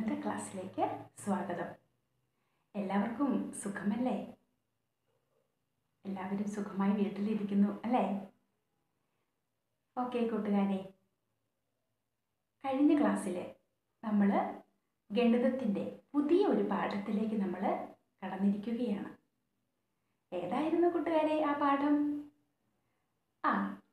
ഗണിത ക്ലാസ്സിലേക്ക് സ്വാഗതം എല്ലാവർക്കും സുഖമല്ലേ എല്ലാവരും സുഖമായി വീട്ടിലിരിക്കുന്നു അല്ലേ ഓക്കെ കൂട്ടുകാരെ കഴിഞ്ഞ ക്ലാസ്സിൽ നമ്മൾ ഗണിതത്തിൻ്റെ പുതിയ ഒരു പാഠത്തിലേക്ക് നമ്മൾ കടന്നിരിക്കുകയാണ് ഏതായിരുന്നു കൂട്ടുകാരെ ആ പാഠം ആ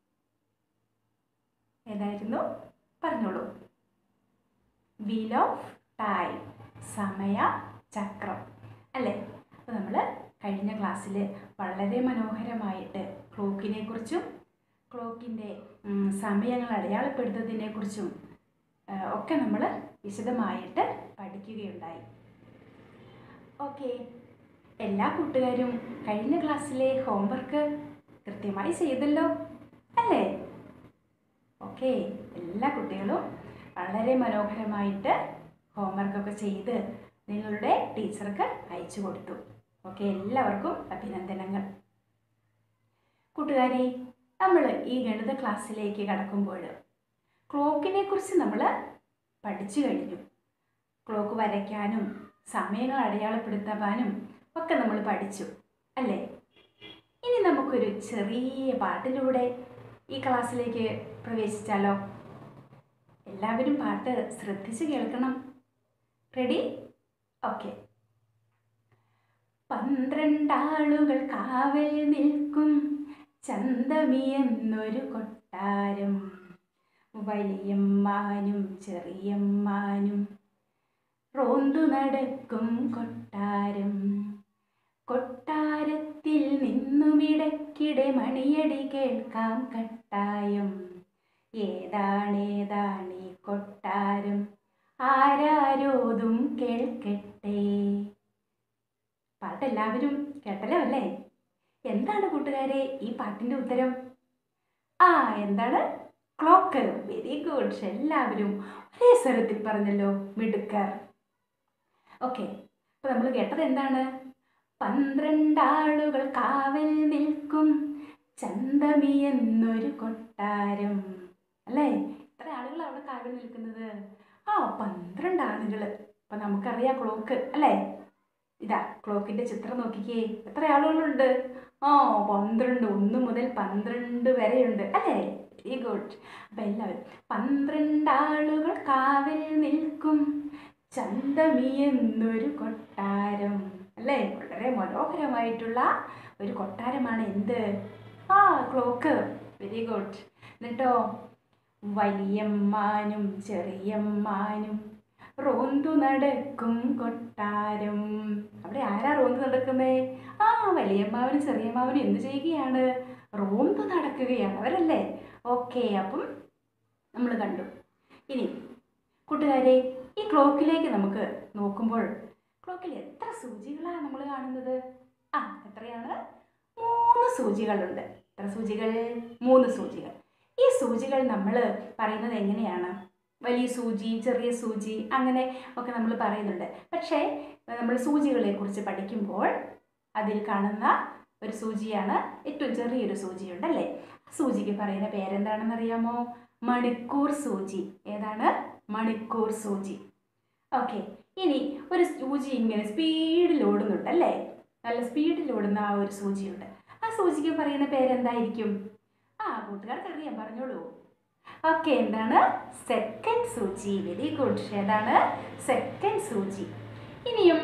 ഏതായിരുന്നു പറഞ്ഞോളൂ വീൽ ഓഫ് ടൈം സമയ ചക്രം അല്ലേ അപ്പോൾ നമ്മൾ കഴിഞ്ഞ ക്ലാസ്സിൽ വളരെ മനോഹരമായിട്ട് ക്ലോക്കിനെ കുറിച്ചും ക്ലോക്കിൻ്റെ സമയങ്ങൾ അടയാളപ്പെടുത്തുന്നതിനെ കുറിച്ചും ഒക്കെ നമ്മൾ വിശദമായിട്ട് പഠിക്കുകയുണ്ടായി ഓക്കെ എല്ലാ കൂട്ടുകാരും കഴിഞ്ഞ ക്ലാസ്സിലെ ഹോംവർക്ക് കൃത്യമായി ചെയ്തല്ലോ അല്ലേ ഓക്കെ എല്ലാ കുട്ടികളും വളരെ മനോഹരമായിട്ട് ഹോംവർക്കൊക്കെ ചെയ്ത് നിങ്ങളുടെ ടീച്ചർക്ക് അയച്ചു കൊടുത്തു ഓക്കെ എല്ലാവർക്കും അഭിനന്ദനങ്ങൾ കൂട്ടുകാരെ നമ്മൾ ഈ ഗണിത ക്ലാസ്സിലേക്ക് കടക്കുമ്പോൾ ക്ലോക്കിനെ കുറിച്ച് നമ്മൾ പഠിച്ചു കഴിഞ്ഞു ക്ലോക്ക് വരയ്ക്കാനും സമയങ്ങൾ അടയാളപ്പെടുത്താനും ഒക്കെ നമ്മൾ പഠിച്ചു അല്ലേ ഇനി നമുക്കൊരു ചെറിയ പാട്ടിലൂടെ ഈ ക്ലാസ്സിലേക്ക് പ്രവേശിച്ചാലോ എല്ലാവരും പാട്ട് ശ്രദ്ധിച്ച് കേൾക്കണം റെഡി ഓക്കെ പന്ത്രണ്ടാളുകൾ കാവൽ നിൽക്കും ചന്തമിയെന്നൊരു കൊട്ടാരം വലിയമ്മാനും ചെറിയമ്മാനും റോന്തു നടക്കും കൊട്ടാരം കൊട്ടാരത്തിൽ നിന്നുമിടയ്ക്കിടെ മണിയടി കേൾക്കാം കട്ടായം ഏതാണേതാണീ കൊട്ടാരം ആരാരോതും കേൾക്കട്ടെ പാട്ട് എല്ലാവരും കേട്ടല്ലോ അല്ലേ എന്താണ് കൂട്ടുകാരെ ഈ പാട്ടിൻ്റെ ഉത്തരം ആ എന്താണ് ക്ലോക്ക് വെരി ഗുഡ് എല്ലാവരും ഒരേ സ്വരത്തിൽ പറഞ്ഞല്ലോ മിടുക്കർ ഓക്കെ അപ്പോൾ നമ്മൾ കേട്ടത് എന്താണ് പന്ത്രണ്ടാളുകൾ കാവൽ നിൽക്കും ചന്തമി എന്നൊരു കൊട്ടാരം അല്ലേ എത്ര ആളുകൾ അവിടെ കാവൽ നിൽക്കുന്നത് ആ പന്ത്രണ്ട് ആളുകൾ അപ്പം നമുക്കറിയാം ക്ലോക്ക് അല്ലേ ഇതാ ക്ലോക്കിൻ്റെ ചിത്രം നോക്കിക്കേ എത്ര ആളുകളുണ്ട് ആ പന്ത്രണ്ട് ഒന്ന് മുതൽ പന്ത്രണ്ട് വരെയുണ്ട് അല്ലേ വെരി ഗുഡ് അപ്പം എല്ലാവരും പന്ത്രണ്ട് ആളുകൾ കാവൽ നിൽക്കും ചന്തമി എന്നൊരു കൊട്ടാരം അല്ലേ വളരെ മനോഹരമായിട്ടുള്ള ഒരു കൊട്ടാരമാണ് എന്ത് ആ ക്ലോക്ക് വെരി ഗുഡ് എന്നിട്ടോ വലിയമ്മാനും ചെറിയമ്മാനും റോന്തു നടക്കും കൊട്ടാരം അവിടെ ആരാ റോന്തു നടക്കുന്നേ ആ വലിയമ്മാവനും ചെറിയമ്മാവനും എന്ത് ചെയ്യുകയാണ് റോന്തു നടക്കുകയാണ് അവരല്ലേ ഓക്കെ അപ്പം നമ്മൾ കണ്ടു ഇനി കൂട്ടുകാരെ ഈ ക്ലോക്കിലേക്ക് നമുക്ക് നോക്കുമ്പോൾ ക്ലോക്കിൽ എത്ര സൂചികളാണ് നമ്മൾ കാണുന്നത് ആ എത്രയാണ് മൂന്ന് സൂചികളുണ്ട് എത്ര സൂചികൾ മൂന്ന് സൂചികൾ ഈ സൂചികൾ നമ്മൾ പറയുന്നത് എങ്ങനെയാണ് വലിയ സൂചി ചെറിയ സൂചി അങ്ങനെ ഒക്കെ നമ്മൾ പറയുന്നുണ്ട് പക്ഷേ നമ്മൾ സൂചികളെ കുറിച്ച് പഠിക്കുമ്പോൾ അതിൽ കാണുന്ന ഒരു സൂചിയാണ് ഏറ്റവും ചെറിയൊരു സൂചിയുണ്ടല്ലേ സൂചിക്ക് പറയുന്ന പേരെന്താണെന്ന് അറിയാമോ മണിക്കൂർ സൂചി ഏതാണ് മണിക്കൂർ സൂചി ഓക്കെ ഇനി ഒരു സൂചി ഇങ്ങനെ സ്പീഡിൽ ഓടുന്നുണ്ട് അല്ലേ നല്ല സ്പീഡിൽ ഓടുന്ന ആ ഒരു സൂചിയുണ്ട് ആ സൂചിക്ക് പറയുന്ന പേരെന്തായിരിക്കും ആ കൂട്ടുകാർക്ക് അറിയാം പറഞ്ഞോളൂ ഓക്കെ എന്താണ് സെക്കൻഡ് സൂചി വെരി ഗുഡ് ഏതാണ് സെക്കൻഡ് സൂചി ഇനിയും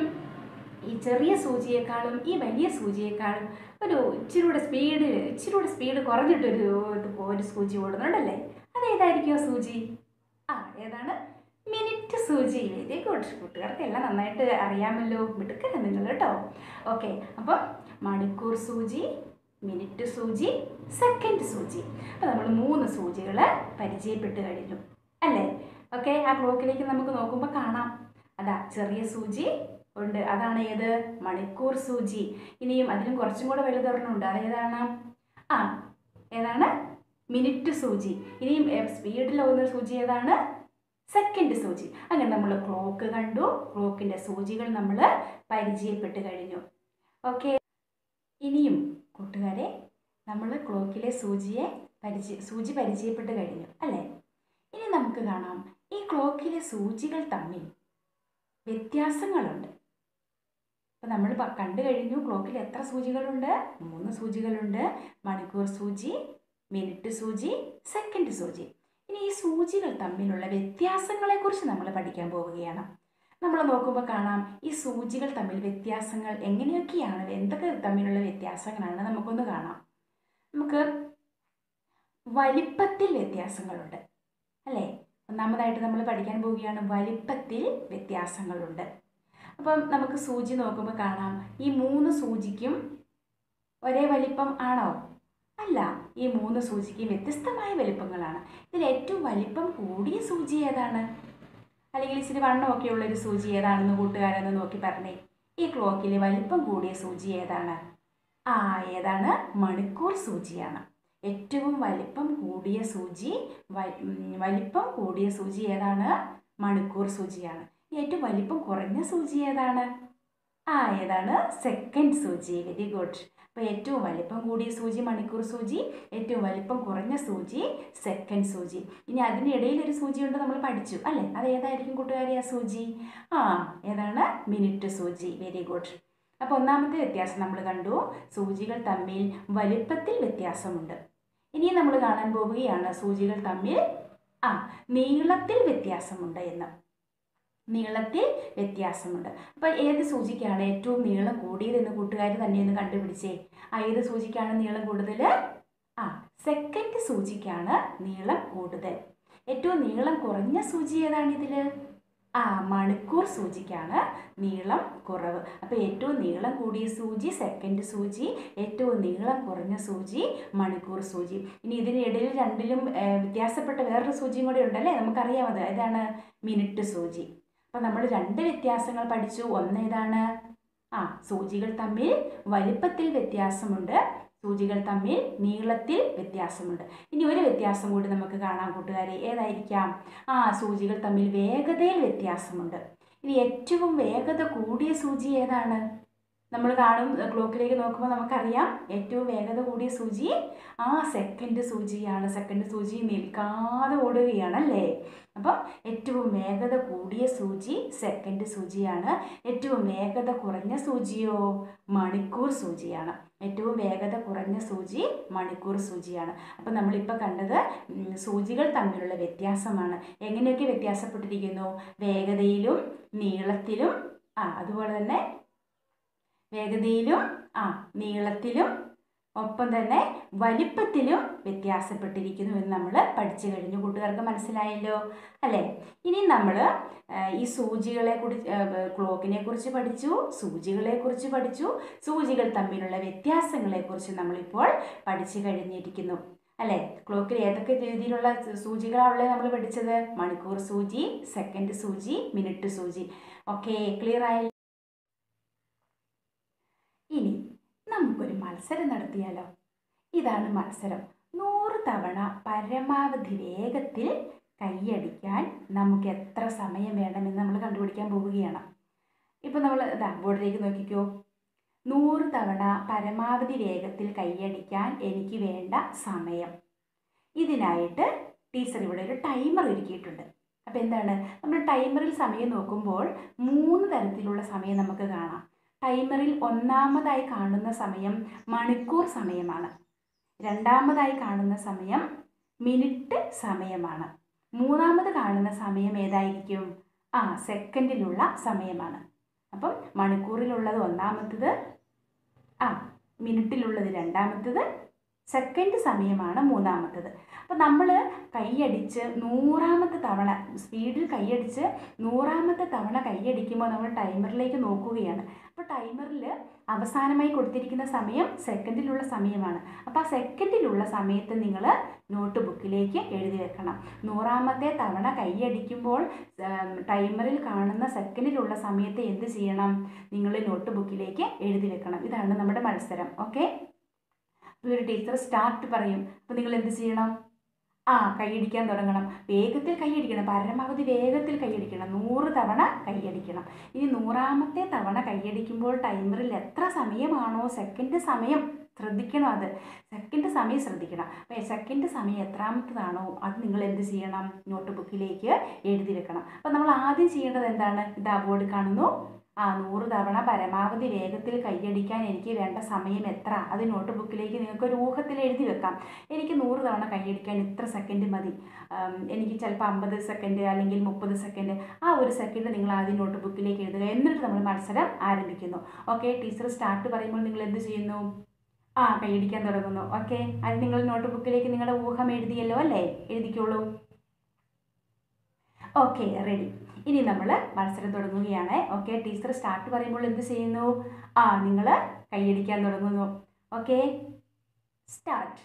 ഈ ചെറിയ സൂചിയേക്കാളും ഈ വലിയ സൂചിയേക്കാളും ഒരു ഇച്ചിരൂടെ സ്പീഡ് ഇച്ചിരൂടെ സ്പീഡ് കുറഞ്ഞിട്ടൊരു ഒരു സൂചി ഓടുന്നുണ്ടല്ലേ അതേതായിരിക്കും ആ സൂചി ആ ഏതാണ് മിനിറ്റ് സൂചി വെരി ഗുഡ് കൂട്ടുകാർക്ക് എല്ലാം നന്നായിട്ട് അറിയാമല്ലോ മിടുക്കല്ല നിങ്ങൾ കേട്ടോ ഓക്കെ അപ്പം മണിക്കൂർ സൂചി മിനിറ്റ് സൂചി സെക്കൻഡ് സൂചി അപ്പോൾ നമ്മൾ മൂന്ന് സൂചികൾ പരിചയപ്പെട്ട് കഴിഞ്ഞു അല്ലേ ഓക്കെ ആ ക്ലോക്കിലേക്ക് നമുക്ക് നോക്കുമ്പോൾ കാണാം അതാ ചെറിയ സൂചി ഉണ്ട് അതാണ് ഏത് മണിക്കൂർ സൂചി ഇനിയും അതിനും കുറച്ചും കൂടെ വലുതൊരെണ്ണമുണ്ട് അതേതാണ് ആ ഏതാണ് മിനിറ്റ് സൂചി ഇനിയും സ്പീഡിൽ പോകുന്ന സൂചി ഏതാണ് സെക്കൻഡ് സൂചി അങ്ങനെ നമ്മൾ ക്ലോക്ക് കണ്ടു ക്ലോക്കിൻ്റെ സൂചികൾ നമ്മൾ പരിചയപ്പെട്ട് കഴിഞ്ഞു ഓക്കെ ഇനിയും കൂട്ടുകാരെ നമ്മൾ ക്ലോക്കിലെ സൂചിയെ പരിചയ സൂചി പരിചയപ്പെട്ട് കഴിഞ്ഞു അല്ലേ ഇനി നമുക്ക് കാണാം ഈ ക്ലോക്കിലെ സൂചികൾ തമ്മിൽ വ്യത്യാസങ്ങളുണ്ട് അപ്പം നമ്മൾ കണ്ടു കഴിഞ്ഞു ക്ലോക്കിൽ എത്ര സൂചികളുണ്ട് മൂന്ന് സൂചികളുണ്ട് മണിക്കൂർ സൂചി മിനിറ്റ് സൂചി സെക്കൻഡ് സൂചി ഇനി ഈ സൂചികൾ തമ്മിലുള്ള വ്യത്യാസങ്ങളെക്കുറിച്ച് നമ്മൾ പഠിക്കാൻ പോവുകയാണ് നമ്മൾ നോക്കുമ്പോൾ കാണാം ഈ സൂചികൾ തമ്മിൽ വ്യത്യാസങ്ങൾ എങ്ങനെയൊക്കെയാണ് എന്തൊക്കെ തമ്മിലുള്ള വ്യത്യാസങ്ങളാണ് നമുക്കൊന്ന് കാണാം നമുക്ക് വലിപ്പത്തിൽ വ്യത്യാസങ്ങളുണ്ട് അല്ലേ ഒന്നാമതായിട്ട് നമ്മൾ പഠിക്കാൻ പോവുകയാണ് വലിപ്പത്തിൽ വ്യത്യാസങ്ങളുണ്ട് അപ്പം നമുക്ക് സൂചി നോക്കുമ്പോൾ കാണാം ഈ മൂന്ന് സൂചിക്കും ഒരേ വലിപ്പം ആണോ അല്ല ഈ മൂന്ന് സൂചിക്കും വ്യത്യസ്തമായ വലിപ്പങ്ങളാണ് ഇതിൽ ഏറ്റവും വലിപ്പം കൂടിയ സൂചി ഏതാണ് അല്ലെങ്കിൽ ഇച്ചിരി വണ്ണമൊക്കെ ഉള്ളൊരു സൂചി ഏതാണെന്ന് കൂട്ടുകാരെന്ന് നോക്കി പറഞ്ഞേ ഈ ക്ലോക്കിൽ വലിപ്പം കൂടിയ സൂചി ഏതാണ് ആ ഏതാണ് മണിക്കൂർ സൂചിയാണ് ഏറ്റവും വലിപ്പം കൂടിയ സൂചി വ- ഉം, വലിപ്പം കൂടിയ സൂചി ഏതാണ് മണിക്കൂർ സൂചിയാണ് ഏറ്റവും വലിപ്പം കുറഞ്ഞ സൂചി ഏതാണ് ആ ഏതാണ് സെക്കൻഡ് സൂചി വെരി ഗുഡ് അപ്പോൾ ഏറ്റവും വലിപ്പം കൂടിയ സൂചി മണിക്കൂർ സൂചി ഏറ്റവും വലിപ്പം കുറഞ്ഞ സൂചി സെക്കൻഡ് സൂചി ഇനി അതിനിടയിൽ ഒരു സൂചി ഉണ്ട് നമ്മൾ പഠിച്ചു അല്ലേ അത് ഏതായിരിക്കും കൂട്ടുകാരി ആ സൂചി ആ ഏതാണ് മിനിറ്റ് സൂചി വെരി ഗുഡ് അപ്പോൾ ഒന്നാമത്തെ വ്യത്യാസം നമ്മൾ കണ്ടു സൂചികൾ തമ്മിൽ വലിപ്പത്തിൽ വ്യത്യാസമുണ്ട് ഇനി നമ്മൾ കാണാൻ പോവുകയാണ് സൂചികൾ തമ്മിൽ ആ നീളത്തിൽ വ്യത്യാസമുണ്ട് എന്ന് നീളത്തിൽ വ്യത്യാസമുണ്ട് അപ്പോൾ ഏത് സൂചിക്കാണ് ഏറ്റവും നീളം കൂടിയതെന്ന് കൂട്ടുകാർ തന്നെ ഒന്ന് കണ്ടുപിടിച്ചേ ആ ഏത് സൂചിക്കാണ് നീളം കൂടുതൽ ആ സെക്കൻഡ് സൂചിക്കാണ് നീളം കൂടുതൽ ഏറ്റവും നീളം കുറഞ്ഞ സൂചി ഏതാണ് ഇതിൽ ആ മണിക്കൂർ സൂചിക്കാണ് നീളം കുറവ് അപ്പോൾ ഏറ്റവും നീളം കൂടിയ സൂചി സെക്കൻഡ് സൂചി ഏറ്റവും നീളം കുറഞ്ഞ സൂചി മണിക്കൂർ സൂചി ഇനി ഇതിനിടയിൽ രണ്ടിലും ഏർ, വ്യത്യാസപ്പെട്ട വേറൊരു സൂചിയും കൂടെ ഉണ്ടല്ലേ നമുക്കറിയാം അത് ഇതാണ് മിനിറ്റ് സൂചി അപ്പം നമ്മൾ രണ്ട് വ്യത്യാസങ്ങൾ പഠിച്ചു ഒന്ന് ഏതാണ് ആ സൂചികൾ തമ്മിൽ വലിപ്പത്തിൽ വ്യത്യാസമുണ്ട് സൂചികൾ തമ്മിൽ നീളത്തിൽ വ്യത്യാസമുണ്ട് ഇനി ഒരു വ്യത്യാസം കൂടി നമുക്ക് കാണാം കൂട്ടുകാരെ ഏതായിരിക്കാം ആ സൂചികൾ തമ്മിൽ വേഗതയിൽ വ്യത്യാസമുണ്ട് ഇനി ഏറ്റവും വേഗത കൂടിയ സൂചി ഏതാണ് നമ്മൾ കാണും ക്ലോക്കിലേക്ക് നോക്കുമ്പോൾ നമുക്കറിയാം ഏറ്റവും വേഗത കൂടിയ സൂചി ആ സെക്കൻഡ് സൂചിയാണ് സെക്കൻഡ് സൂചി നിൽക്കാതെ ഓടുകയാണ് അല്ലേ അപ്പം ഏറ്റവും വേഗത കൂടിയ സൂചി സെക്കൻഡ് സൂചിയാണ് ഏറ്റവും വേഗത കുറഞ്ഞ സൂചിയോ മണിക്കൂർ സൂചിയാണ് ഏറ്റവും വേഗത കുറഞ്ഞ സൂചി മണിക്കൂർ സൂചിയാണ് അപ്പം നമ്മളിപ്പോൾ കണ്ടത് ഉം, സൂചികൾ തമ്മിലുള്ള വ്യത്യാസമാണ് എങ്ങനെയൊക്കെ വ്യത്യാസപ്പെട്ടിരിക്കുന്നു വേഗതയിലും നീളത്തിലും ആ അതുപോലെ തന്നെ വേഗതയിലും ആ നീളത്തിലും ഒപ്പം തന്നെ വലിപ്പത്തിലും വ്യത്യാസപ്പെട്ടിരിക്കുന്നു എന്ന് നമ്മൾ പഠിച്ചു കഴിഞ്ഞു കൂട്ടുകാർക്ക് മനസ്സിലായല്ലോ അല്ലേ ഇനി നമ്മൾ ഈ സൂചികളെ കുറിച്ച് ക്ലോക്കിനെ കുറിച്ച് പഠിച്ചു സൂചികളെ കുറിച്ച് പഠിച്ചു സൂചികൾ തമ്മിലുള്ള വ്യത്യാസങ്ങളെ കുറിച്ച് നമ്മളിപ്പോൾ പഠിച്ചു കഴിഞ്ഞിരിക്കുന്നു അല്ലേ ക്ലോക്കിൽ ഏതൊക്കെ രീതിയിലുള്ള സൂചികളാണ് ഉള്ളത് നമ്മൾ പഠിച്ചത് മണിക്കൂർ സൂചി സെക്കൻഡ് സൂചി മിനിറ്റ് സൂചി ഓക്കെ ക്ലിയർ ആയി ഇനി നമുക്കൊരു മത്സരം നടത്തിയാലോ ഇതാണ് മത്സരം നൂറ് തവണ പരമാവധി വേഗത്തിൽ കൈയടിക്കാൻ നമുക്ക് എത്ര സമയം വേണമെന്ന് നമ്മൾ കണ്ടുപിടിക്കാൻ പോവുകയാണ് ഇപ്പം നമ്മൾ ഇതാ ബോർഡിലേക്ക് നോക്കിക്കോ നൂറ് തവണ പരമാവധി വേഗത്തിൽ കൈയടിക്കാൻ എനിക്ക് വേണ്ട സമയം ഇതിനായിട്ട് ടീച്ചർ ഇവിടെ ഒരു ടൈമർ ഒരുക്കിയിട്ടുണ്ട് അപ്പോൾ എന്താണ് നമ്മൾ ടൈമറിൽ സമയം നോക്കുമ്പോൾ മൂന്ന് തരത്തിലുള്ള സമയം നമുക്ക് കാണാം ടൈമറിൽ ഒന്നാമതായി കാണുന്ന സമയം മണിക്കൂർ സമയമാണ് രണ്ടാമതായി കാണുന്ന സമയം മിനിറ്റ് സമയമാണ് മൂന്നാമത് കാണുന്ന സമയം ഏതായിരിക്കും ആ സെക്കൻഡിലുള്ള സമയമാണ് അപ്പം മണിക്കൂറിലുള്ളത് ഒന്നാമത്തത് ആ മിനിറ്റിലുള്ളത് രണ്ടാമത്തത് സെക്കൻഡ് സമയമാണ് മൂന്നാമത്തത് അപ്പം നമ്മൾ കൈയടിച്ച് നൂറാമത്തെ തവണ സ്പീഡിൽ കൈയടിച്ച് നൂറാമത്തെ തവണ കൈയടിക്കുമ്പോൾ നമ്മൾ ടൈമറിലേക്ക് നോക്കുകയാണ് അപ്പോൾ ടൈമറിൽ അവസാനമായി കൊടുത്തിരിക്കുന്ന സമയം സെക്കൻഡിലുള്ള സമയമാണ് അപ്പോൾ ആ സെക്കൻഡിലുള്ള സമയത്ത് നിങ്ങൾ നോട്ട് ബുക്കിലേക്ക് എഴുതി വെക്കണം നൂറാമത്തെ തവണ കൈയടിക്കുമ്പോൾ ഉം, ടൈമറിൽ കാണുന്ന സെക്കൻഡിലുള്ള സമയത്ത് എന്ത് ചെയ്യണം നിങ്ങൾ നോട്ട് ബുക്കിലേക്ക് എഴുതി വെക്കണം ഇതാണ് നമ്മുടെ മത്സരം ഓക്കെ അപ്പോൾ ഒരു ടീച്ചർ സ്റ്റാർട്ട് പറയും അപ്പോൾ നിങ്ങൾ എന്ത് ചെയ്യണം ആ കൈയടിക്കാൻ തുടങ്ങണം വേഗത്തിൽ കൈയടിക്കണം പരമാവധി വേഗത്തിൽ കൈയടിക്കണം നൂറ് തവണ കൈയടിക്കണം ഇനി നൂറാമത്തെ തവണ കൈയടിക്കുമ്പോൾ ടൈമറിൽ എത്ര സമയമാണോ സെക്കൻഡ് സമയം ശ്രദ്ധിക്കണം അത് സെക്കൻഡ് സമയം ശ്രദ്ധിക്കണം അപ്പോൾ സെക്കൻഡ് സമയം എത്രാമത്തതാണോ അത് നിങ്ങൾ എന്ത് ചെയ്യണം നോട്ട് ബുക്കിലേക്ക് എഴുതി വെക്കണം അപ്പോൾ നമ്മൾ ആദ്യം ചെയ്യേണ്ടത് എന്താണ് ഇത് ആ ബോർഡ് കാണുന്നു ആ നൂറ് തവണ പരമാവധി വേഗത്തിൽ കൈയടിക്കാൻ എനിക്ക് വേണ്ട സമയം എത്ര അത് നോട്ട് ബുക്കിലേക്ക് നിങ്ങൾക്ക് ഒരു ഊഹത്തിൽ എഴുതി വെക്കാം എനിക്ക് നൂറ് തവണ കൈയടിക്കാൻ ഇത്ര സെക്കൻഡ് മതി ആം, എനിക്ക് ചിലപ്പോൾ അമ്പത് സെക്കൻഡ് അല്ലെങ്കിൽ മുപ്പത് സെക്കൻഡ് ആ ഒരു സെക്കൻഡ് നിങ്ങൾ ആദ്യം നോട്ട് ബുക്കിലേക്ക് എഴുതുക എന്നിട്ട് നമ്മൾ മത്സരം ആരംഭിക്കുന്നു ഓക്കെ ടീച്ചർ സ്റ്റാർട്ട് പറയുമ്പോൾ നിങ്ങൾ എന്ത് ചെയ്യുന്നു ആ കൈയടിക്കാൻ തുടങ്ങുന്നു ഓക്കെ അത് നിങ്ങൾ നോട്ട് ബുക്കിലേക്ക് നിങ്ങളുടെ ഊഹം എഴുതിയല്ലോ അല്ലേ എഴുതിക്കോളൂ ഓക്കെ റെഡി ഇനി നമ്മൾ മത്സരം തുടങ്ങുകയാണ് ഓക്കെ ടീച്ചർ സ്റ്റാർട്ട് പറയുമ്പോൾ എന്ത് ചെയ്യുന്നു ആ നിങ്ങൾ കൈയടിക്കാൻ തുടങ്ങുന്നു ഓക്കെ സ്റ്റാർട്ട്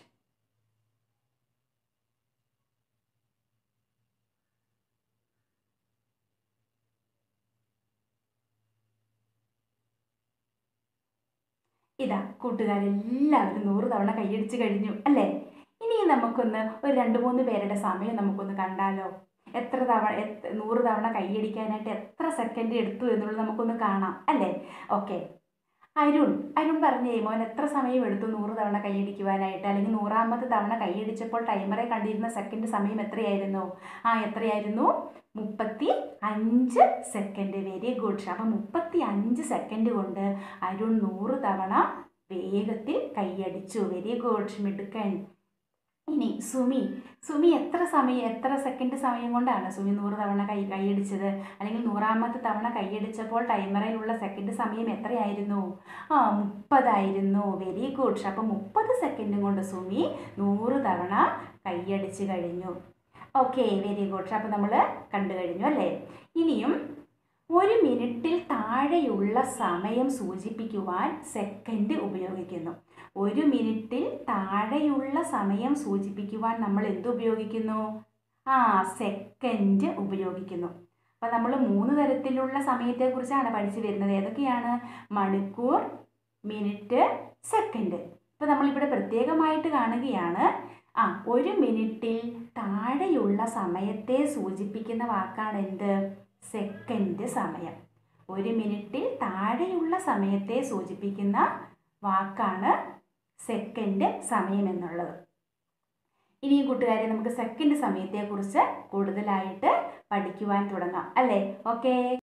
ഇതാ കൂട്ടുകാരെല്ലാവരും നൂറ് തവണ കൈയടിച്ച് കഴിഞ്ഞു അല്ലേ ഇനി നമുക്കൊന്ന് ഒരു രണ്ട് മൂന്ന് പേരുടെ സമയം നമുക്കൊന്ന് കണ്ടാലോ എത്ര തവണ എത്ര നൂറ് തവണ കൈയടിക്കാനായിട്ട് എത്ര സെക്കൻഡ് എടുത്തു എന്നുള്ളത് നമുക്കൊന്ന് കാണാം അല്ലേ ഓക്കെ അരുൺ അരുൺ പറഞ്ഞേ മോൻ എത്ര സമയം എടുത്തു നൂറ് തവണ കൈയടിക്കുവാനായിട്ട് അല്ലെങ്കിൽ നൂറാമത്തെ തവണ കൈയടിച്ചപ്പോൾ ടൈമറെ കണ്ടിരുന്ന സെക്കൻഡ് സമയം എത്രയായിരുന്നു ആ എത്രയായിരുന്നു മുപ്പത്തി അഞ്ച് സെക്കൻഡ് വെരി ഗുഡ് അപ്പം മുപ്പത്തി അഞ്ച് സെക്കൻഡ് കൊണ്ട് അരുൺ നൂറ് തവണ വേഗത്തിൽ കൈയടിച്ചു വെരി ഗുഡ് മിടുക്കൻ ഇനി സുമി സുമി എത്ര സമയം എത്ര സെക്കൻഡ് സമയം കൊണ്ടാണ് സുമി നൂറ് തവണ കൈ കൈയടിച്ചത് അല്ലെങ്കിൽ നൂറാമത്തെ തവണ കൈയടിച്ചപ്പോൾ ടൈമറിലുള്ള സെക്കൻഡ് സമയം എത്രയായിരുന്നു ആ മുപ്പതായിരുന്നു വെരി ഗുഡ് അപ്പം മുപ്പത് സെക്കൻഡ് കൊണ്ട് സുമി നൂറ് തവണ കൈയടിച്ച് കഴിഞ്ഞു ഓക്കെ വെരി ഗുഡ് അപ്പോൾ നമ്മൾ കണ്ടു കഴിഞ്ഞു അല്ലേ ഇനിയും ഒരു മിനിറ്റിൽ താഴെയുള്ള സമയം സൂചിപ്പിക്കുവാൻ സെക്കൻഡ് ഉപയോഗിക്കുന്നു ഒരു മിനിറ്റിൽ താഴെയുള്ള സമയം സൂചിപ്പിക്കുവാൻ നമ്മൾ എന്ത് ഉപയോഗിക്കുന്നു ആ സെക്കൻഡ് ഉപയോഗിക്കുന്നു അപ്പോൾ നമ്മൾ മൂന്ന് തരത്തിലുള്ള സമയത്തെക്കുറിച്ചാണ് പഠിച്ചു വരുന്നത് ഏതൊക്കെയാണ് മണിക്കൂർ മിനിറ്റ് സെക്കൻഡ് ഇപ്പോൾ നമ്മളിവിടെ പ്രത്യേകമായിട്ട് കാണുകയാണ് ആ ഒരു മിനിറ്റിൽ താഴെയുള്ള സമയത്തെ സൂചിപ്പിക്കുന്ന വാക്കാണ് എന്ത് സെക്കൻഡ് സമയം ഒരു മിനിറ്റിൽ താഴെയുള്ള സമയത്തെ സൂചിപ്പിക്കുന്ന വാക്കാണ് സെക്കൻഡ് സമയം എന്നുള്ളത് ഇനി കൂട്ടുകാരെ നമുക്ക് സെക്കൻഡ് സമയത്തെക്കുറിച്ച് കൂടുതലായിട്ട് പഠിക്കുവാൻ തുടങ്ങാം അല്ലേ ഓക്കെ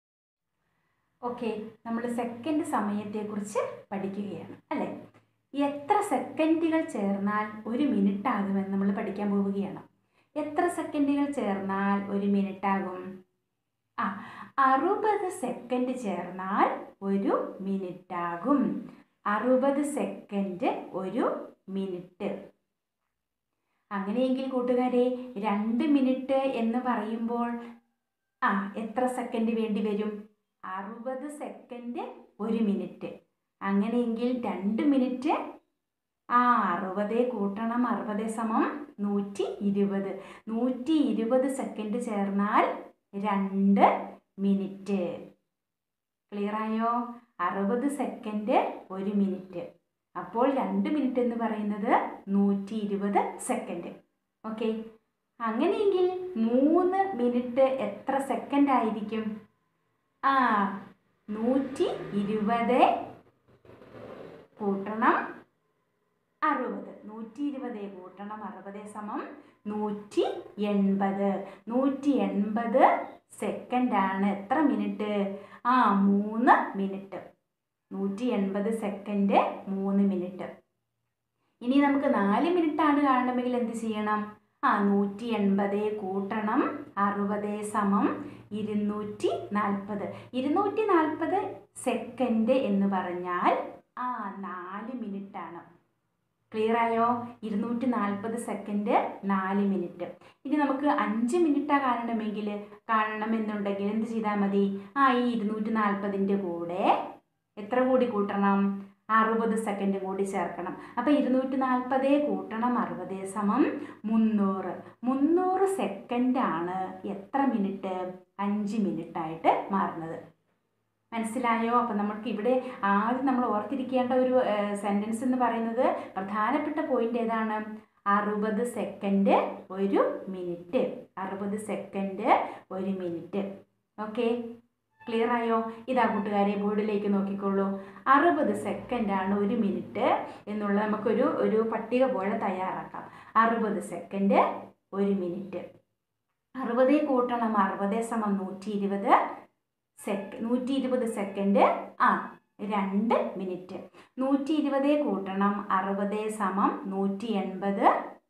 ഓക്കെ നമ്മൾ സെക്കൻഡ് സമയത്തെക്കുറിച്ച് പഠിക്കുകയാണ് അല്ലേ എത്ര സെക്കൻഡുകൾ ചേർന്നാൽ ഒരു മിനിറ്റ് ആകുമെന്ന് നമ്മൾ പഠിക്കാൻ പോവുകയാണ് എത്ര സെക്കൻഡുകൾ ചേർന്നാൽ ഒരു മിനിറ്റ് ആകും ആ അറുപത് സെക്കൻഡ് ചേർന്നാൽ ഒരു മിനിറ്റ് ആകും അറുപത് സെക്കൻഡ് ഒരു മിനിറ്റ് അങ്ങനെയെങ്കിൽ കൂട്ടുകാരെ രണ്ട് മിനിറ്റ് എന്ന് പറയുമ്പോൾ ആ എത്ര സെക്കൻഡ് വേണ്ടി വരും അറുപത് സെക്കൻഡ് ഒരു മിനിറ്റ് അങ്ങനെയെങ്കിൽ രണ്ട് മിനിറ്റ് ആ അറുപത് കൂട്ടണം അറുപത് സമം നൂറ്റി ഇരുപത് നൂറ്റി ഇരുപത് സെക്കൻഡ് ചേർന്നാൽ രണ്ട് മിനിറ്റ് ക്ലിയറായോ അറുപത് സെക്കൻഡ് ഒരു മിനിറ്റ് അപ്പോൾ രണ്ട് മിനിറ്റ് എന്ന് പറയുന്നത് നൂറ്റി ഇരുപത് സെക്കൻഡ് ഓക്കെ അങ്ങനെയെങ്കിൽ മൂന്ന് മിനിറ്റ് എത്ര സെക്കൻഡ് ആയിരിക്കും ആ നൂറ്റി ഇരുപത് കൂട്ടണം അറുപത് നൂറ്റി ഇരുപത് കൂട്ടണം അറുപത് സമം നൂറ്റി എൺപത് നൂറ്റി എൺപത് സെക്കൻഡാണ് എത്ര മിനിറ്റ് ആ മൂന്ന് മിനിറ്റ് നൂറ്റി എൺപത് സെക്കൻഡ് മൂന്ന് മിനിറ്റ് ഇനി നമുക്ക് നാല് മിനിറ്റാണ് കാണണമെങ്കിൽ എന്ത് ചെയ്യണം ആ നൂറ്റി എൺപത് കൂട്ടണം അറുപത് സമം ഇരുന്നൂറ്റി നാൽപ്പത് ഇരുന്നൂറ്റി നാൽപ്പത് സെക്കൻഡ് എന്ന് പറഞ്ഞാൽ ആ നാല് മിനിറ്റാണ് ക്ലിയർ ആയോ ഇരുന്നൂറ്റി നാൽപ്പത് സെക്കൻഡ് നാല് മിനിറ്റ് ഇനി നമുക്ക് അഞ്ച് മിനിറ്റാണ് കാണണമെങ്കിൽ കാണണമെന്നുണ്ടെങ്കിൽ എന്ത് ചെയ്താൽ മതി ആ ഈ ഇരുന്നൂറ്റി നാൽപ്പതിൻ്റെ കൂടെ എത്ര കൂടി കൂട്ടണം അറുപത് സെക്കൻഡ് കൂടി ചേർക്കണം അപ്പോൾ ഇരുന്നൂറ്റി നാൽപ്പത് കൂട്ടണം അറുപത് സമം മുന്നൂറ് മുന്നൂറ് സെക്കൻഡാണ് എത്ര മിനിറ്റ് അഞ്ച് മിനിറ്റായിട്ട് മാറുന്നത് മനസ്സിലായോ അപ്പം നമുക്ക് ഇവിടെ ആദ്യം നമ്മൾ ഓർത്തിരിക്കേണ്ട ഒരു സെൻറ്റൻസ് എന്ന് പറയുന്നത് പ്രധാനപ്പെട്ട പോയിന്റ് ഏതാണ് അറുപത് സെക്കൻഡ് ഒരു മിനിറ്റ് അറുപത് സെക്കൻഡ് ഒരു മിനിറ്റ് ഓക്കെ ക്ലിയർ ആയോ ഇതാ കൂട്ടുകാരെ ബോർഡിലേക്ക് നോക്കിക്കോളൂ അറുപത് സെക്കൻഡാണ് ഒരു മിനിറ്റ് എന്നുള്ള നമുക്കൊരു ഒരു പട്ടിക പോലെ തയ്യാറാക്കാം അറുപത് സെക്കൻഡ് ഒരു മിനിറ്റ് അറുപത് കൂട്ടണം അറുപത് സമം നൂറ്റി ഇരുപത് സെക്ക് നൂറ്റി ഇരുപത് സെക്കൻഡ് ആ രണ്ട് മിനിറ്റ് നൂറ്റി ഇരുപത് കൂട്ടണം അറുപത് സമം നൂറ്റി എൺപത്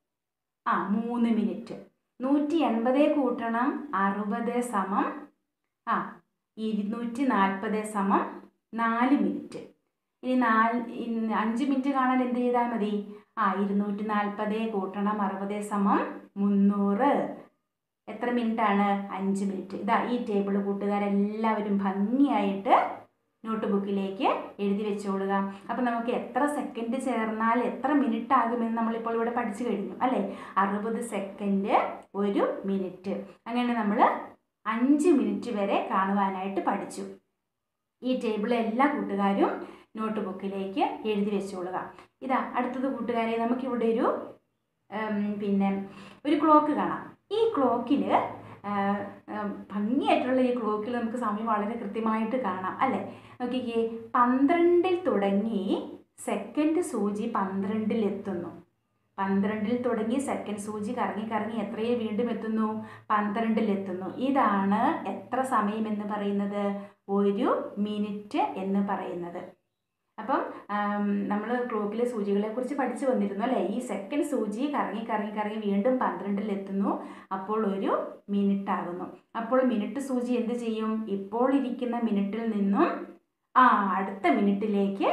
ആ മൂന്ന് മിനിറ്റ് നൂറ്റി എൺപത് കൂട്ടണം അറുപത് സമം ആ ഇരുന്നൂറ്റി നാൽപ്പത് സമം നാല് മിനിറ്റ് ഇനി നാല് ഇൻ- അഞ്ച് മിനിറ്റ് കാണാൻ എന്ത് ചെയ്താൽ മതി ആ ഇരുന്നൂറ്റി നാൽപ്പത് കൂട്ടണം അറുപത് സമം മുന്നൂറ് എത്ര മിനിറ്റ് ആണ് അഞ്ച് മിനിറ്റ് ഇതാ ഈ ടേബിൾ കൂട്ടുകാരെല്ലാവരും ഭംഗിയായിട്ട് നോട്ട് ബുക്കിലേക്ക് എഴുതി വെച്ചോളുക അപ്പം നമുക്ക് എത്ര സെക്കൻഡ് ചേർന്നാൽ എത്ര മിനിറ്റ് ആകുമെന്ന് നമ്മളിപ്പോൾ ഇവിടെ പഠിച്ചു കഴിഞ്ഞു അല്ലേ അറുപത് സെക്കൻഡ് ഒരു മിനിറ്റ് അങ്ങനെ നമ്മൾ അഞ്ച് മിനിറ്റ് വരെ കാണുവാനായിട്ട് പഠിച്ചു ഈ ടേബിൾ എല്ലാ കൂട്ടുകാരും നോട്ട് ബുക്കിലേക്ക് എഴുതി വെച്ചോളുക ഇതാ അടുത്തത് കൂട്ടുകാരെ നമുക്കിവിടെ ഒരു ഉം, പിന്നെ ഒരു ക്ലോക്ക് കാണാം ഈ ക്ലോക്കിൽ ഭംഗിയായിട്ടുള്ള ഈ ക്ലോക്കിൽ നമുക്ക് സമയം വളരെ കൃത്യമായിട്ട് കാണാം അല്ലേ നോക്കിക്കേ പന്ത്രണ്ടിൽ തുടങ്ങി സെക്കൻഡ് സൂചി പന്ത്രണ്ടിൽ എത്തുന്നു പന്ത്രണ്ടിൽ തുടങ്ങി സെക്കൻഡ് സൂചി കറങ്ങി കറങ്ങി എത്രയെ വീണ്ടും എത്തുന്നു പന്ത്രണ്ടിൽ എത്തുന്നു ഇതാണ് എത്ര സമയം എന്ന് പറയുന്നത് ഒരു മിനിറ്റ് എന്ന് പറയുന്നത് അപ്പം നമ്മൾ ക്ലോക്കിലെ സൂചികളെ കുറിച്ച് പഠിച്ചു വന്നിരുന്നു അല്ലേ ഈ സെക്കൻഡ് സൂചി കറങ്ങി കറങ്ങി കറങ്ങി വീണ്ടും പന്ത്രണ്ടിൽ എത്തുന്നു അപ്പോൾ ഒരു മിനിറ്റ് ആകുന്നു അപ്പോൾ മിനിറ്റ് സൂചി എന്ത് ചെയ്യും ഇപ്പോൾ ഇരിക്കുന്ന മിനിറ്റിൽ നിന്നും ആ അടുത്ത മിനിറ്റിലേക്ക്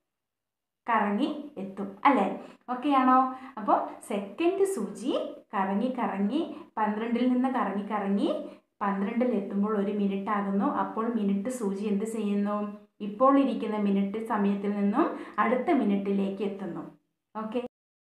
കറങ്ങി എത്തും അല്ലേ ഓക്കെ ആണോ അപ്പോൾ സെക്കൻഡ് സൂചി കറങ്ങി കറങ്ങി പന്ത്രണ്ടിൽ നിന്ന് കറങ്ങി കറങ്ങി പന്ത്രണ്ടിൽ എത്തുമ്പോൾ ഒരു മിനിറ്റ് ആകുന്നു അപ്പോൾ മിനിറ്റ് സൂചി എന്ത് ചെയ്യുന്നു ഇപ്പോൾ ഇരിക്കുന്ന മിനിറ്റ് സമയത്തിൽ നിന്നും അടുത്ത മിനിറ്റിലേക്ക് എത്തുന്നു ഓക്കെ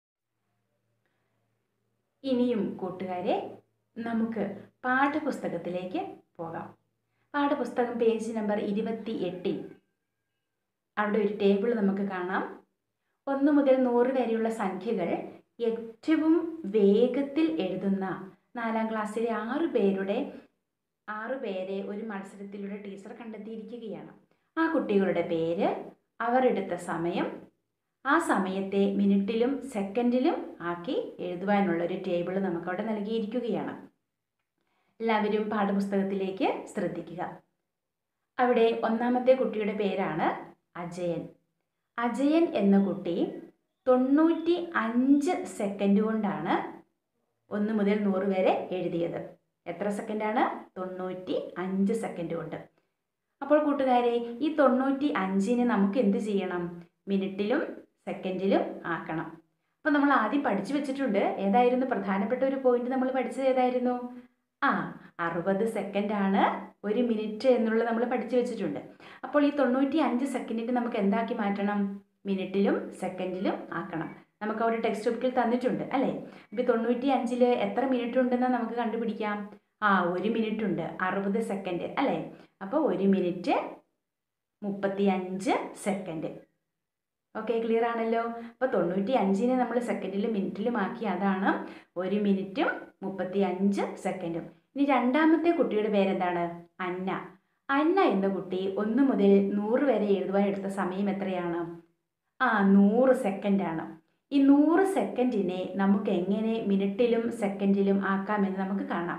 ഇനിയും കൂട്ടുകാരെ നമുക്ക് പാഠപുസ്തകത്തിലേക്ക് പോകാം പാഠപുസ്തകം പേജ് നമ്പർ ഇരുപത്തി എട്ടിൽ അവിടെ ഒരു ടേബിൾ നമുക്ക് കാണാം ഒന്ന് മുതൽ നൂറ് വരെയുള്ള സംഖ്യകൾ ഏറ്റവും വേഗത്തിൽ എഴുതുന്ന നാലാം ക്ലാസ്സിലെ ആറ് പേരുടെ ആറ് പേരെ ഒരു മത്സരത്തിലൂടെ ടീച്ചർ കണ്ടെത്തിയിരിക്കുകയാണ് ആ കുട്ടികളുടെ പേര് അവർ എടുത്ത സമയം ആ സമയത്തെ മിനിറ്റിലും സെക്കൻഡിലും ആക്കി എഴുതുവാനുള്ള ഒരു ടേബിൾ നമുക്കവിടെ നൽകിയിരിക്കുകയാണ് എല്ലാവരും പാഠപുസ്തകത്തിലേക്ക് ശ്രദ്ധിക്കുക അവിടെ ഒന്നാമത്തെ കുട്ടിയുടെ പേരാണ് അജയൻ അജയൻ എന്ന കുട്ടി തൊണ്ണൂറ്റി അഞ്ച് സെക്കൻഡ് കൊണ്ടാണ് ഒന്ന് മുതൽ നൂറ് വരെ എഴുതിയത് എത്ര സെക്കൻഡാണ് തൊണ്ണൂറ്റി അഞ്ച് സെക്കൻഡ് കൊണ്ട് അപ്പോൾ കൂട്ടുകാരെ ഈ തൊണ്ണൂറ്റി അഞ്ചിന് നമുക്ക് എന്ത് ചെയ്യണം മിനിറ്റിലും സെക്കൻഡിലും ആക്കണം അപ്പോൾ നമ്മൾ ആദ്യം പഠിച്ചു വെച്ചിട്ടുണ്ട് ഏതായിരുന്നു പ്രധാനപ്പെട്ട ഒരു പോയിന്റ് നമ്മൾ പഠിച്ചത് ഏതായിരുന്നു ആ അറുപത് സെക്കൻഡാണ് ഒരു മിനിറ്റ് എന്നുള്ളത് നമ്മൾ പഠിച്ചു വെച്ചിട്ടുണ്ട് അപ്പോൾ ഈ തൊണ്ണൂറ്റി അഞ്ച് സെക്കൻഡിന് നമുക്ക് എന്താക്കി മാറ്റണം മിനിറ്റിലും സെക്കൻഡിലും ആക്കണം നമുക്ക് അവിടെ ടെക്സ്റ്റ് ബുക്കിൽ തന്നിട്ടുണ്ട് അല്ലേ ഇപ്പോൾ തൊണ്ണൂറ്റി അഞ്ചിൽ എത്ര മിനിറ്റ് ഉണ്ടെന്ന് നമുക്ക് കണ്ടുപിടിക്കാം ആ ഒരു മിനിറ്റ് ഉണ്ട് അറുപത് സെക്കൻഡ് അല്ലേ അപ്പോൾ ഒരു മിനിറ്റ് മുപ്പത്തി അഞ്ച് സെക്കൻഡ് ഓക്കെ ക്ലിയർ ആണല്ലോ അപ്പോൾ തൊണ്ണൂറ്റി അഞ്ചിനെ നമ്മൾ സെക്കൻഡിലും മിനിറ്റിലും ആക്കി അതാണ് ഒരു മിനിറ്റും മുപ്പത്തി അഞ്ച് സെക്കൻഡും ഇനി രണ്ടാമത്തെ കുട്ടിയുടെ പേരെന്താണ് അന്ന അന്ന എന്ന കുട്ടി ഒന്ന് മുതൽ നൂറ് വരെ എഴുതുവാൻ എടുത്ത സമയം എത്രയാണ് ആ നൂറ് സെക്കൻഡാണ് ഈ നൂറ് സെക്കൻഡിനെ നമുക്ക് എങ്ങനെ മിനിറ്റിലും സെക്കൻഡിലും ആക്കാമെന്ന് നമുക്ക് കാണാം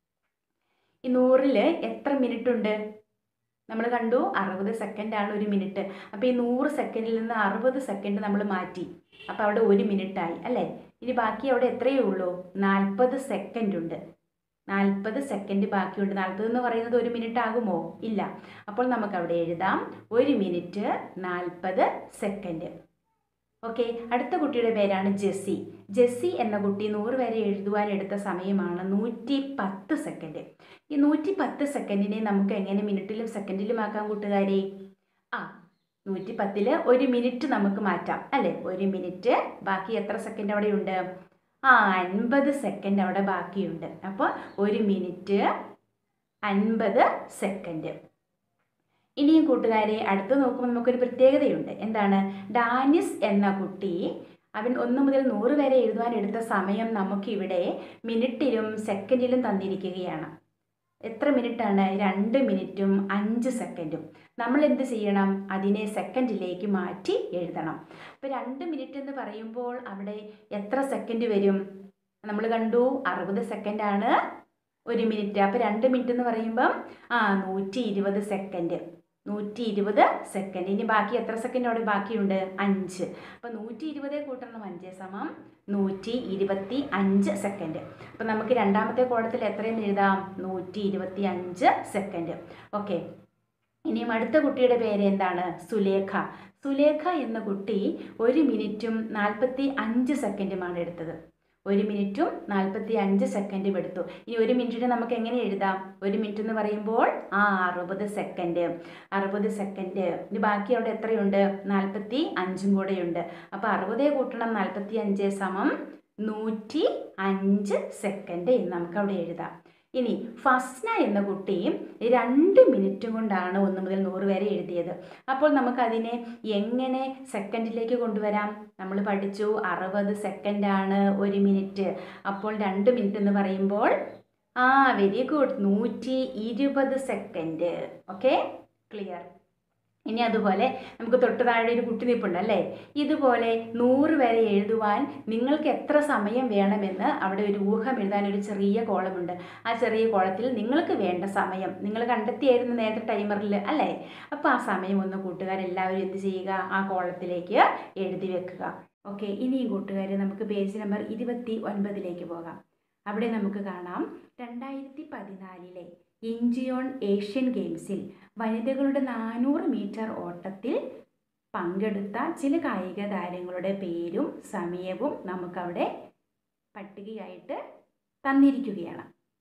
ഈ നൂറിൽ എത്ര മിനിറ്റ് ഉണ്ട് നമ്മൾ കണ്ടു അറുപത് സെക്കൻഡാണ് ഒരു മിനിറ്റ് അപ്പോൾ ഈ നൂറ് സെക്കൻഡിൽ നിന്ന് അറുപത് സെക്കൻഡ് നമ്മൾ മാറ്റി അപ്പോൾ അവിടെ ഒരു മിനിറ്റായി അല്ലേ ഇനി ബാക്കി അവിടെ എത്രയേ ഉള്ളൂ നാൽപ്പത് സെക്കൻഡ് ഉണ്ട് നാൽപ്പത് സെക്കൻഡ് ബാക്കിയുണ്ട് നാൽപ്പത് എന്ന് പറയുന്നത് ഒരു മിനിറ്റ് ആകുമോ ഇല്ല അപ്പോൾ നമുക്ക് അവിടെ എഴുതാം ഒരു മിനിറ്റ് നാൽപ്പത് സെക്കൻഡ് ഓക്കെ അടുത്ത കുട്ടിയുടെ പേരാണ് ജെസ്സി ജെസ്സി എന്ന കുട്ടി നൂറ് വരെ എഴുതുവാൻ എടുത്ത സമയമാണ് നൂറ്റി പത്ത് സെക്കൻഡ് ഈ നൂറ്റി പത്ത് സെക്കൻഡിനെ നമുക്ക് എങ്ങനെ മിനിറ്റിലും സെക്കൻഡിലും ആക്കാം കൂട്ടുകാരെ ആ നൂറ്റി പത്തിൽ ഒരു മിനിറ്റ് നമുക്ക് മാറ്റാം അല്ലേ ഒരു മിനിറ്റ് ബാക്കി എത്ര സെക്കൻഡ് അവിടെ ഉണ്ട് ആ അൻപത് സെക്കൻഡ് അവിടെ ബാക്കിയുണ്ട് അപ്പോൾ ഒരു മിനിറ്റ് അൻപത് സെക്കൻഡ് ഇനിയും കൂട്ടുകാരെ അടുത്ത് നോക്കുമ്പോൾ നമുക്കൊരു പ്രത്യേകതയുണ്ട് എന്താണ് ഡാനിസ് എന്ന കുട്ടി അവൻ ഒന്ന് മുതൽ നൂറ് വരെ എഴുതുവാൻ എടുത്ത സമയം നമുക്കിവിടെ മിനിറ്റിലും സെക്കൻഡിലും തന്നിരിക്കുകയാണ് എത്ര മിനിറ്റാണ് രണ്ട് മിനിറ്റും അഞ്ച് സെക്കൻഡും നമ്മൾ എന്ത് ചെയ്യണം അതിനെ സെക്കൻഡിലേക്ക് മാറ്റി എഴുതണം അപ്പോൾ രണ്ട് മിനിറ്റ് എന്ന് പറയുമ്പോൾ അവിടെ എത്ര സെക്കൻഡ് വരും നമ്മൾ കണ്ടു അറുപത് സെക്കൻഡാണ് ഒരു മിനിറ്റ് അപ്പോൾ രണ്ട് മിനിറ്റ് എന്ന് പറയുമ്പം ആ നൂറ്റി ഇരുപത് സെക്കൻഡ് നൂറ്റി ഇരുപത് സെക്കൻഡ് ഇനി ബാക്കി എത്ര സെക്കൻഡ് അവിടെ ബാക്കിയുണ്ട് അഞ്ച് അപ്പോൾ നൂറ്റി ഇരുപത് കൂട്ടണം അഞ്ച് സമം നൂറ്റി ഇരുപത്തി അഞ്ച് സെക്കൻഡ് അപ്പോൾ നമുക്ക് രണ്ടാമത്തെ കോളത്തിൽ എത്രയെന്ന് എഴുതാം നൂറ്റി ഇരുപത്തി അഞ്ച് സെക്കൻഡ് ഓക്കെ ഇനിയും അടുത്ത കുട്ടിയുടെ പേര് എന്താണ് സുലേഖ സുലേഖ എന്ന കുട്ടി ഒരു മിനിറ്റും നാൽപ്പത്തി അഞ്ച് സെക്കൻഡുമാണ് എടുത്തത് ഒരു മിനിറ്റും നാൽപ്പത്തി അഞ്ച് സെക്കൻഡും എടുത്തു ഇനി ഒരു മിനിറ്റിന് നമുക്ക് എങ്ങനെ എഴുതാം ഒരു മിനിറ്റ് എന്ന് പറയുമ്പോൾ ആ അറുപത് സെക്കൻഡ് അറുപത് സെക്കൻഡ് ഇനി ബാക്കി അവിടെ എത്രയുണ്ട് നാൽപ്പത്തി അഞ്ചും കൂടെയുണ്ട് അപ്പോൾ അറുപത് കൂട്ടണം നാൽപ്പത്തി അഞ്ച് സമം നൂറ്റി അഞ്ച് സെക്കൻഡ് എന്ന് നമുക്ക് അവിടെ എഴുതാം ഇനി ഫസ്ന എന്ന കുട്ടി രണ്ട് മിനിറ്റ് കൊണ്ടാണ് ഒന്ന് മുതൽ നൂറ് വരെ എഴുതിയത് അപ്പോൾ നമുക്കതിനെ എങ്ങനെ സെക്കൻഡിലേക്ക് കൊണ്ടുവരാം നമ്മൾ പഠിച്ചു അറുപത് സെക്കൻഡാണ് ഒരു മിനിറ്റ് അപ്പോൾ രണ്ട് മിനിറ്റ് എന്ന് പറയുമ്പോൾ ആ വെരി ഗുഡ് നൂറ്റി ഇരുപത് സെക്കൻഡ് ഓക്കെ ക്ലിയർ ഇനി അതുപോലെ നമുക്ക് തൊട്ട് താഴെ ഒരു കുട്ടി നിൽപ്പുണ്ട് അല്ലേ ഇതുപോലെ നൂറ് വരെ എഴുതുവാൻ നിങ്ങൾക്ക് എത്ര സമയം വേണമെന്ന് അവിടെ ഒരു ഊഹം എഴുതാൻ ഒരു ചെറിയ കോളമുണ്ട് ആ ചെറിയ കോളത്തിൽ നിങ്ങൾക്ക് വേണ്ട സമയം നിങ്ങൾ കണ്ടെത്തിയായിരുന്നു നേരത്തെ ടൈമറിൽ അല്ലേ അപ്പോൾ ആ സമയം ഒന്ന് കൂട്ടുകാരെല്ലാവരും എന്ത് ചെയ്യുക ആ കോളത്തിലേക്ക് എഴുതി വെക്കുക ഓക്കെ ഇനിയും കൂട്ടുകാർ നമുക്ക് പേജ് നമ്പർ ഇരുപത്തി ഒൻപതിലേക്ക് പോകാം അവിടെ നമുക്ക് കാണാം രണ്ടായിരത്തി പതിനാലിലെ ഇഞ്ചിയോൺ ഏഷ്യൻ ഗെയിംസിൽ വനിതകളുടെ നാനൂറ് മീറ്റർ ഓട്ടത്തിൽ പങ്കെടുത്ത ചില കായിക താരങ്ങളുടെ പേരും സമയവും നമുക്കവിടെ പട്ടികയായിട്ട് തന്നിരിക്കുകയാണ്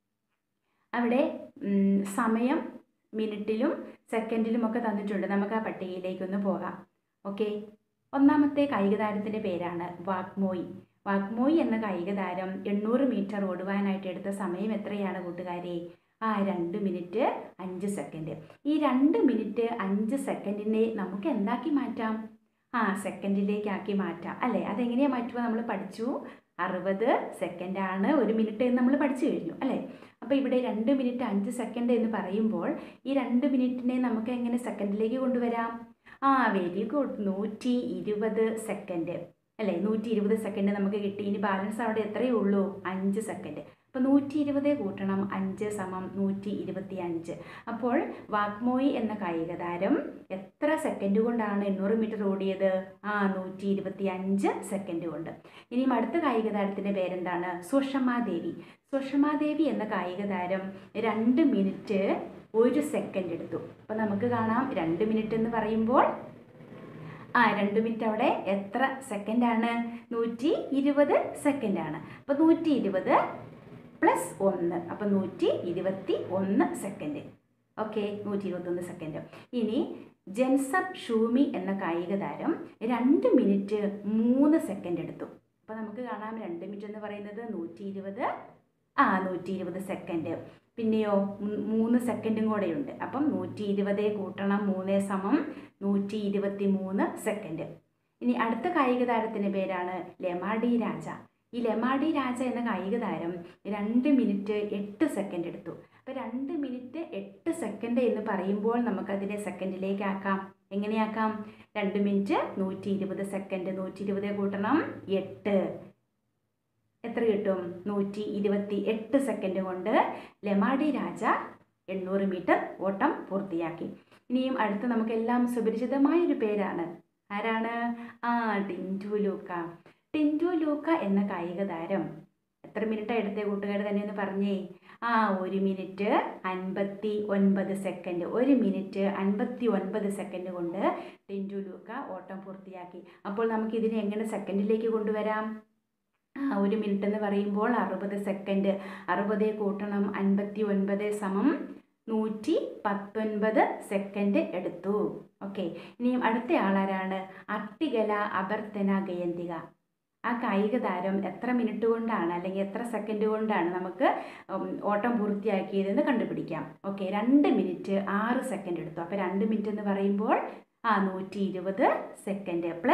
അവിടെ ഉം, സമയം മിനിറ്റിലും സെക്കൻഡിലും ഒക്കെ തന്നിട്ടുണ്ട് നമുക്ക് ആ പട്ടികയിലേക്കൊന്ന് പോകാം ഓക്കെ ഒന്നാമത്തെ കായിക താരത്തിൻ്റെ പേരാണ് വാഗ്മോയി വാഗ്മോയി എന്ന കായിക താരം എണ്ണൂറ് മീറ്റർ ഓടുവാനായിട്ട് എടുത്ത സമയം എത്രയാണ് കൂട്ടുകാരെ ആ രണ്ട് മിനിറ്റ് അഞ്ച് സെക്കൻഡ് ഈ രണ്ട് മിനിറ്റ് അഞ്ച് സെക്കൻഡിനെ നമുക്ക് എന്താക്കി മാറ്റാം ആ സെക്കൻഡിലേക്കാക്കി മാറ്റാം അല്ലേ അതെങ്ങനെയാണ് മാറ്റുക നമ്മൾ പഠിച്ചു അറുപത് സെക്കൻഡാണ് ഒരു മിനിറ്റ് എന്ന് നമ്മൾ പഠിച്ചു കഴിഞ്ഞു അല്ലേ അപ്പോൾ ഇവിടെ രണ്ട് മിനിറ്റ് അഞ്ച് സെക്കൻഡ് എന്ന് പറയുമ്പോൾ ഈ രണ്ട് മിനിറ്റിനെ നമുക്ക് എങ്ങനെ സെക്കൻഡിലേക്ക് കൊണ്ടുവരാം ആ വെരി ഗുഡ് നൂറ്റി ഇരുപത് സെക്കൻഡ് അല്ലേ നൂറ്റി ഇരുപത് സെക്കൻഡ് നമുക്ക് കിട്ടി ഇനി ബാലൻസ് അവിടെ എത്രയേ ഉള്ളൂ അഞ്ച് സെക്കൻഡ് അപ്പോൾ നൂറ്റി ഇരുപത് കൂട്ടണം അഞ്ച് സമം നൂറ്റി ഇരുപത്തി അഞ്ച് അപ്പോൾ വാഗ്മോയി എന്ന കായിക താരം എത്ര സെക്കൻഡ് കൊണ്ടാണ് എണ്ണൂറ് മീറ്റർ ഓടിയത് ആ നൂറ്റി ഇരുപത്തി അഞ്ച് സെക്കൻഡ് കൊണ്ട് ഇനിയും അടുത്ത കായിക താരത്തിൻ്റെ പേരെന്താണ് സുഷമാദേവി സുഷമാദേവി എന്ന കായിക താരം രണ്ട് മിനിറ്റ് ഒരു സെക്കൻഡ് എടുത്തു അപ്പോൾ നമുക്ക് കാണാം രണ്ട് മിനിറ്റ് എന്ന് പറയുമ്പോൾ ആ രണ്ട് മിനിറ്റ് അവിടെ എത്ര സെക്കൻഡാണ് നൂറ്റി ഇരുപത് സെക്കൻഡാണ് അപ്പോൾ നൂറ്റി ഇരുപത് പ്ലസ് ഒന്ന് അപ്പോൾ നൂറ്റി ഇരുപത്തി ഒന്ന് സെക്കൻഡ് ഓക്കെ നൂറ്റി ഇരുപത്തൊന്ന് സെക്കൻഡ് ഇനി ജെൻസബ് ഷൂമി എന്ന കായിക താരം രണ്ട് മിനിറ്റ് മൂന്ന് സെക്കൻഡ് എടുത്തു അപ്പോൾ നമുക്ക് കാണാം രണ്ട് മിനിറ്റ് എന്ന് പറയുന്നത് നൂറ്റി ഇരുപത് ആ നൂറ്റി ഇരുപത് സെക്കൻഡ് പിന്നെയോ മൂ- മൂന്ന് സെക്കൻഡും കൂടെയുണ്ട് അപ്പം നൂറ്റി ഇരുപത് കൂട്ടണം മൂന്ന് സമം നൂറ്റി ഇരുപത്തി മൂന്ന് സെക്കൻഡ് ഇനി അടുത്ത കായിക താരത്തിൻ്റെ പേരാണ് ലെമാഡി രാജ ഈ ലെമാഡി രാജ എന്ന കായിക താരം രണ്ട് മിനിറ്റ് എട്ട് സെക്കൻഡ് എടുത്തു അപ്പോൾ രണ്ട് മിനിറ്റ് എട്ട് സെക്കൻഡ് എന്ന് പറയുമ്പോൾ നമുക്കതിനെ സെക്കൻഡിലേക്ക് ആക്കാം എങ്ങനെയാക്കാം രണ്ട് മിനിറ്റ് നൂറ്റി ഇരുപത് സെക്കൻഡ് നൂറ്റി ഇരുപത് കൂട്ടണം എട്ട് എത്ര കിട്ടും നൂറ്റി ഇരുപത്തി എട്ട് സെക്കൻഡ് കൊണ്ട് ലെമാഡി രാജ എണ്ണൂറ് മീറ്റർ ഓട്ടം പൂർത്തിയാക്കി ഇനിയും അടുത്ത് നമുക്കെല്ലാം സുപരിചിതമായൊരു പേരാണ് ആരാണ് ആ ടിൻറ്റു ലൂക്ക ടിൻറ്റു ലൂക്ക എന്ന കായിക താരം എത്ര മിനിറ്റാണ് എടുത്തേ കൂട്ടുകാർ തന്നെ ഒന്ന് പറഞ്ഞേ ആ ഒരു മിനിറ്റ് അൻപത്തി ഒൻപത് സെക്കൻഡ് ഒരു മിനിറ്റ് അൻപത്തി ഒൻപത് സെക്കൻഡ് കൊണ്ട് ടിൻറ്റു ലൂക്ക ഓട്ടം പൂർത്തിയാക്കി അപ്പോൾ നമുക്ക് ഇതിനെ എങ്ങനെ സെക്കൻഡിലേക്ക് കൊണ്ടുവരാം ആ ഒരു മിനിറ്റ് എന്ന് പറയുമ്പോൾ അറുപത് സെക്കൻഡ് അറുപത് കൂട്ടണം അൻപത്തി ഒൻപത് സമം നൂറ്റി പത്തൊൻപത് സെക്കൻഡ് എടുത്തു ഓക്കെ ഇനിയും അടുത്ത ആളാരാണ് അർട്ടികല അഭർത്തന ഗയന്തിക ആ കായിക താരം എത്ര മിനിറ്റ് കൊണ്ടാണ് അല്ലെങ്കിൽ എത്ര സെക്കൻഡ് കൊണ്ടാണ് നമുക്ക് ഉം, ഓട്ടം പൂർത്തിയാക്കിയതെന്ന് കണ്ടുപിടിക്കാം ഓക്കെ രണ്ട് മിനിറ്റ് ആറ് സെക്കൻഡ് എടുത്തു അപ്പോൾ രണ്ട് മിനിറ്റ് എന്ന് പറയുമ്പോൾ ആ നൂറ്റി ഇരുപത് സെക്കൻഡ് പ്ലസ്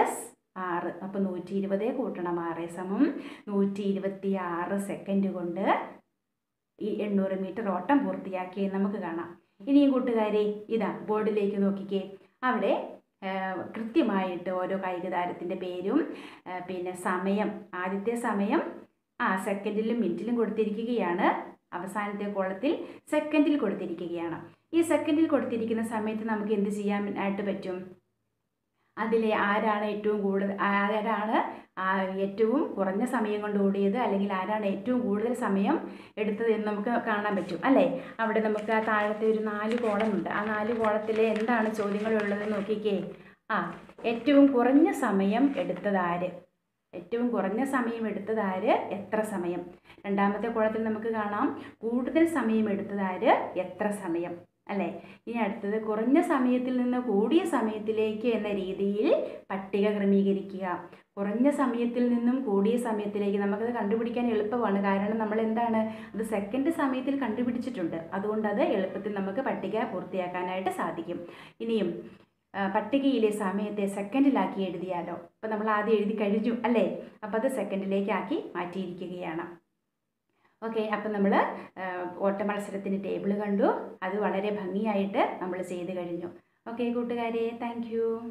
ആറ് അപ്പോൾ നൂറ്റി ഇരുപത് കൂട്ടണം ആറ് സമം നൂറ്റി ഇരുപത്തി ആറ് സെക്കൻഡ് കൊണ്ട് ഈ എണ്ണൂറ് മീറ്റർ ഓട്ടം പൂർത്തിയാക്കി നമുക്ക് കാണാം ഇനിയും കൂട്ടുകാരെ ഇതാ ബോർഡിലേക്ക് നോക്കിക്കേ അവിടെ ആ, കൃത്യമായിട്ട് ഓരോ കായിക താരത്തിൻ്റെ പേരും ആ, പിന്നെ സമയം ആദ്യത്തെ സമയം ആ സെക്കൻഡിലും മിനിറ്റിലും കൊടുത്തിരിക്കുകയാണ് അവസാനത്തെ കോളത്തിൽ സെക്കൻഡിൽ കൊടുത്തിരിക്കുകയാണ് ഈ സെക്കൻഡിൽ കൊടുത്തിരിക്കുന്ന സമയത്ത് നമുക്ക് എന്ത് ചെയ്യാനായിട്ട് പറ്റും അതിലെ ആരാണ് ഏറ്റവും കൂടുതൽ ആരാണ് ആ ഏറ്റവും കുറഞ്ഞ സമയം കൊണ്ട് ഓടിയത് അല്ലെങ്കിൽ ആരാണ് ഏറ്റവും കൂടുതൽ സമയം എടുത്തത് എന്ന് നമുക്ക് കാണാൻ പറ്റും അല്ലേ അവിടെ നമുക്ക് ആ താഴത്തെ ഒരു നാല് കോളമുണ്ട് ആ നാല് കോളത്തിൽ എന്താണ് ചോദ്യങ്ങളുള്ളത് നോക്കിക്കേ ആ ഏറ്റവും കുറഞ്ഞ സമയം എടുത്തതാര് ഏറ്റവും കുറഞ്ഞ സമയം എടുത്തതാര് എത്ര സമയം രണ്ടാമത്തെ കോളത്തിൽ നമുക്ക് കാണാം കൂടുതൽ സമയം എടുത്തതാര് എത്ര സമയം അല്ലേ ഇനി അടുത്തത് കുറഞ്ഞ സമയത്തിൽ നിന്ന് കൂടിയ സമയത്തിലേക്ക് എന്ന രീതിയിൽ പട്ടിക ക്രമീകരിക്കുക കുറഞ്ഞ സമയത്തിൽ നിന്നും കൂടിയ സമയത്തിലേക്ക് നമുക്കത് കണ്ടുപിടിക്കാൻ എളുപ്പമാണ് കാരണം നമ്മൾ എന്താണ് അത് സെക്കൻഡ് സമയത്തിൽ കണ്ടുപിടിച്ചിട്ടുണ്ട് അതുകൊണ്ട് അത് എളുപ്പത്തിൽ നമുക്ക് പട്ടിക പൂർത്തിയാക്കാനായിട്ട് സാധിക്കും ഇനിയും ആ, പട്ടികയിലെ സമയത്തെ സെക്കൻഡിലാക്കി എഴുതിയാലോ അപ്പോൾ നമ്മൾ ആദ്യം എഴുതി കഴിഞ്ഞു അല്ലേ അപ്പോൾ അത് സെക്കൻഡിലേക്കാക്കി മാറ്റിയിരിക്കുകയാണ് ഓക്കെ അപ്പം നമ്മൾ ഓട്ട മത്സരത്തിൻ്റെ ടേബിൾ കണ്ടു അത് വളരെ ഭംഗിയായിട്ട് നമ്മൾ ചെയ്ത് കഴിഞ്ഞു ഓക്കെ കൂട്ടുകാരെ താങ്ക്